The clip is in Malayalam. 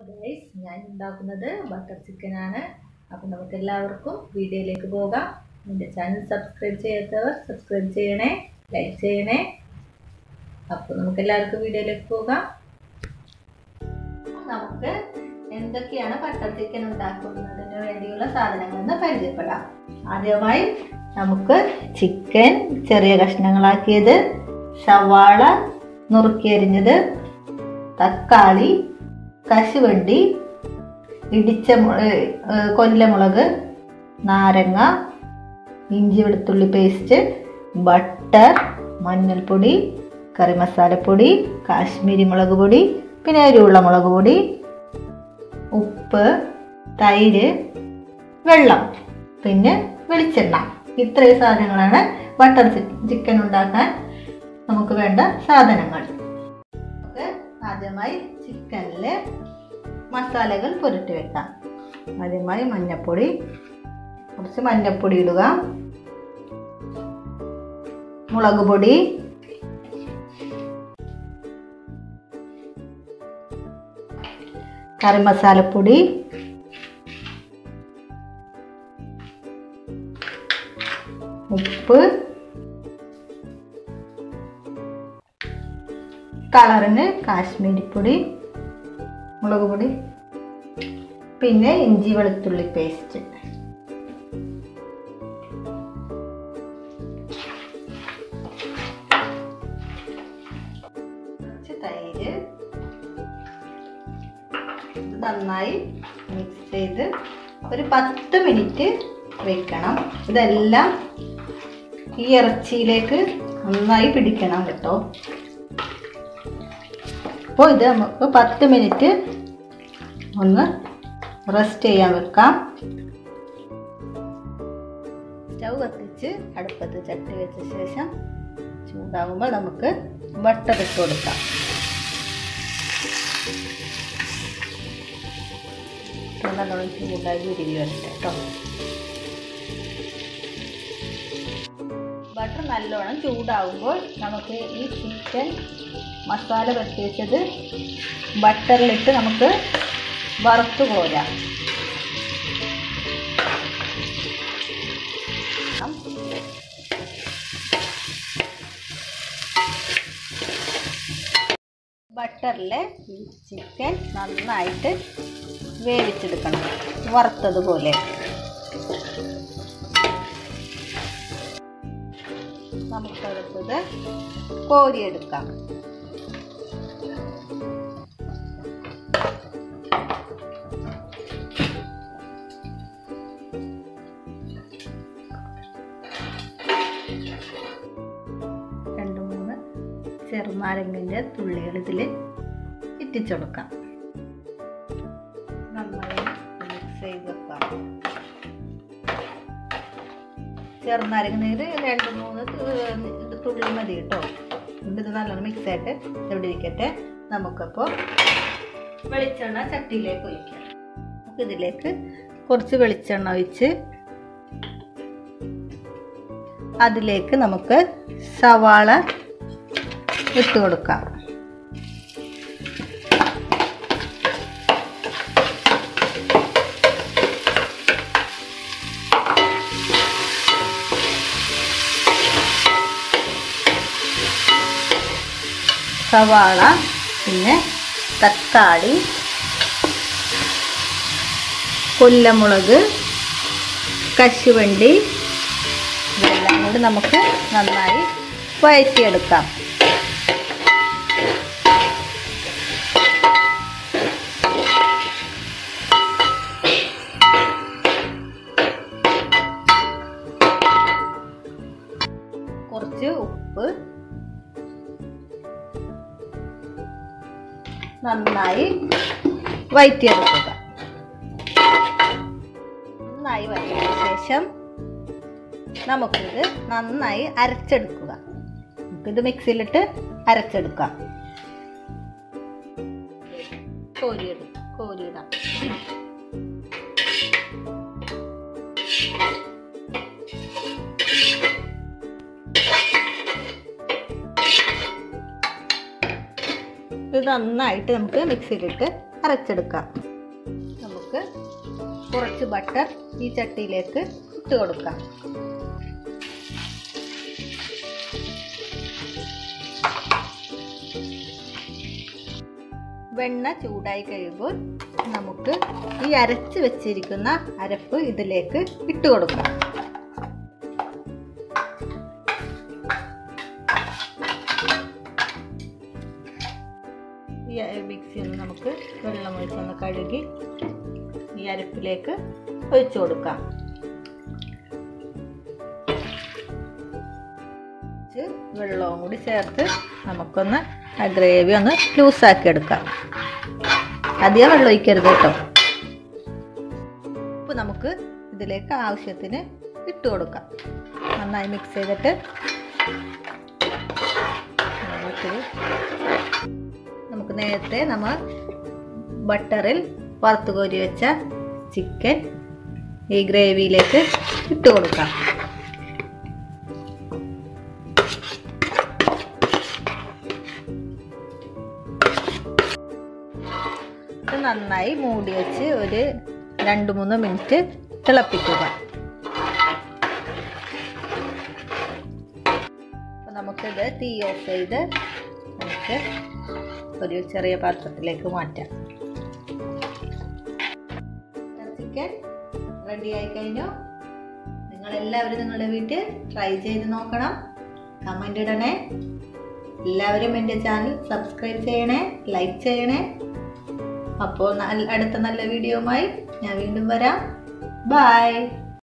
ഗൈസ് ഞാൻ ഉണ്ടാക്കുന്നത് ബട്ടർ ചിക്കൻ ആണ് അപ്പം നമുക്ക് എല്ലാവർക്കും വീഡിയോയിലേക്ക് പോകാം എൻ്റെ ചാനൽ സബ്സ്ക്രൈബ് ചെയ്യാത്തവർ സബ്സ്ക്രൈബ് ചെയ്യണേ ലൈക്ക് ചെയ്യണേ അപ്പോൾ നമുക്ക് എല്ലാവർക്കും വീഡിയോയിലേക്ക് പോകാം നമുക്ക് എന്തൊക്കെയാണ് ബട്ടർ ചിക്കൻ ഉണ്ടാക്കുന്നതിന് വേണ്ടിയുള്ള സാധനങ്ങളെന്ന് പരിചയപ്പെടാം ആദ്യമായി നമുക്ക് ചിക്കൻ ചെറിയ കഷ്ണങ്ങളാക്കിയത് സവാള നുറുക്കിയരിഞ്ഞത് തക്കാളി കശുവണ്ടി ഇടിച്ച കൊല്ലമുളക് നാരങ്ങ ഇഞ്ചി വെളുത്തുള്ളി പേസ്റ്റ് ബട്ടർ മഞ്ഞൾപ്പൊടി കറി മസാലപ്പൊടി കാശ്മീരി മുളക് പൊടി പിന്നെ എരിവുള്ള മുളക് പൊടി ഉപ്പ് തൈര് വെള്ളം പിന്നെ വെളിച്ചെണ്ണ ഇത്രയും സാധനങ്ങളാണ് ബട്ടർ ചിക്കൻ ഉണ്ടാക്കാൻ നമുക്ക് വേണ്ട സാധനങ്ങൾ നമുക്ക് ആദ്യമായി ചിക്കനിൽ മസാലകൾ പുരട്ടി വെക്കാം ആദ്യമായി മഞ്ഞൾപ്പൊടി കുറച്ച് മഞ്ഞൾപ്പൊടി ഇടുക മുളക് പൊടി കറി മസാലപ്പൊടി ഉപ്പ് കളറിന് കാശ്മീരി പൊടി മുളക് പൊടി പിന്നെ ഇഞ്ചി വെളുത്തുള്ളി പേസ്റ്റ് കുറച്ച് തൈര് ഇത് നന്നായി മിക്സ് ചെയ്ത് ഒരു പത്ത് മിനിറ്റ് വെക്കണം ഇതെല്ലാം ഈ ഇറച്ചിയിലേക്ക് നന്നായി പിടിക്കണം കേട്ടോ അപ്പോൾ ഇത് നമുക്ക് പത്ത് മിനിറ്റ് ഒന്ന് റെസ്റ്റ് ചെയ്യാൻ വെക്കാം സ്റ്റൗ കത്തിച്ച് അടുപ്പത്ത് ചട്ടി വെച്ച ശേഷം ചൂടാകുമ്പോൾ നമുക്ക് ബട്ടർ ഇട്ട് കൊടുക്കാം നല്ലോണം ചൂടായി ഉരുകി വരട്ടെ കേട്ടോ ബട്ടർ നല്ലോണം ചൂടാകുമ്പോൾ നമുക്ക് ഈ ചിക്കൻ മസാല പരത്തി വെച്ചത് ബട്ടറിലിട്ട് നമുക്ക് വറുത്ത് കോരാം ബട്ടറിൽ ഈ ചിക്കൻ നന്നായിട്ട് വേവിച്ചെടുക്കണം വറുത്തതുപോലെ നമുക്കടുത്തത് കോരിയെടുക്കാം രണ്ട് മൂന്ന് ചെറുനാരങ്ങിൻ്റെ തുള്ളികൾ ഇതിൽ ഇറ്റിച്ചെടുക്കാം നന്നായി മിക്സ് ചെയ്ത് വെക്കാം ചെറുനാരങ്ങ നീര് രണ്ട് മൂന്ന് ഇത് തുള്ളി മതി കേട്ടോ ഇത് നല്ലോണം മിക്സ് ആയിട്ട് എവിടെ ഇരിക്കട്ടെ നമുക്കപ്പോൾ വെളിച്ചെണ്ണ ചട്ടിയിലേക്ക് ഒഴിക്കാം നമുക്ക് ഇതിലേക്ക് കുറച്ച് വെളിച്ചെണ്ണ ഒഴിച്ച് അതിലേക്ക് നമുക്ക് സവാള ഇട്ട് കൊടുക്കാം സവാള പിന്നെ തക്കാളി കൊല്ലമുളക് കശുവണ്ടി ഇതെല്ലാം കൂടി നമുക്ക് നന്നായി വഴറ്റിയെടുക്കാം കുറച്ച് ഉപ്പ് നന്നായി വഴറ്റിയെടുക്കുക നന്നായി വഴറ്റിയ ശേഷം നമുക്കിത് നന്നായി അരച്ചെടുക്കുക നമുക്കിത് മിക്സിയിലിട്ട് അരച്ചെടുക്കാം കോരിയിടും കോരിയിടാം ഇത് നന്നായിട്ട് നമുക്ക് മിക്സിയിലിട്ട് അരച്ചെടുക്കാം നമുക്ക് കുറച്ച് ബട്ടർ ഈ ചട്ടിയിലേക്ക് ഇട്ട് കൊടുക്കാം വെണ്ണ ചൂടായി കഴിയുമ്പോൾ നമുക്ക് ഈ അരച്ച് വെച്ചിരിക്കുന്ന അരപ്പ് ഇതിലേക്ക് ഇട്ട് കൊടുക്കാം ഈ മിക്സി ഒന്ന് നമുക്ക് വെള്ളം ഒഴിച്ചൊന്ന് കഴുകി ഈ അരപ്പിലേക്ക് ഒഴിച്ചു കൊടുക്കാം വെള്ളവും കൂടി ചേർത്ത് നമുക്കൊന്ന് ആ ഗ്രേവി ഒന്ന് ലൂസാക്കി എടുക്കാം അധികം വെള്ളം ഒഴിക്കരുത് കേട്ടോ ഉപ്പ് നമുക്ക് ഇതിലേക്ക് ആവശ്യത്തിന് ഇട്ട് കൊടുക്കാം നന്നായി മിക്സ് ചെയ്തിട്ട് നമുക്ക് നേരത്തെ നമ്മൾ ബട്ടറിൽ വറുത്ത് കോരി വെച്ച ചിക്കൻ ഈ ഗ്രേവിയിലേക്ക് ഇട്ട് കൊടുക്കാം ഇത് നന്നായി മൂടി വെച്ച് ഒരു രണ്ട് മൂന്ന് മിനിറ്റ് തിളപ്പിക്കുക അപ്പോൾ നമുക്കിത് തീ ഓഫ് ചെയ്ത് നമുക്ക് ഒരു ചെറിയ പാത്രത്തിലേക്ക് മാറ്റാം ചിക്കൻ റെഡി ആയി കഴിഞ്ഞു നിങ്ങളെല്ലാവരും നിങ്ങളുടെ വീട്ടിൽ ട്രൈ ചെയ്ത് നോക്കണം കമൻ്റ് ഇടണേ എല്ലാവരും എൻ്റെ ചാനൽ സബ്സ്ക്രൈബ് ചെയ്യണേ ലൈക്ക് ചെയ്യണേ അപ്പോൾ അടുത്ത നല്ല വീഡിയോയുമായി ഞാൻ വീണ്ടും വരാം ബൈ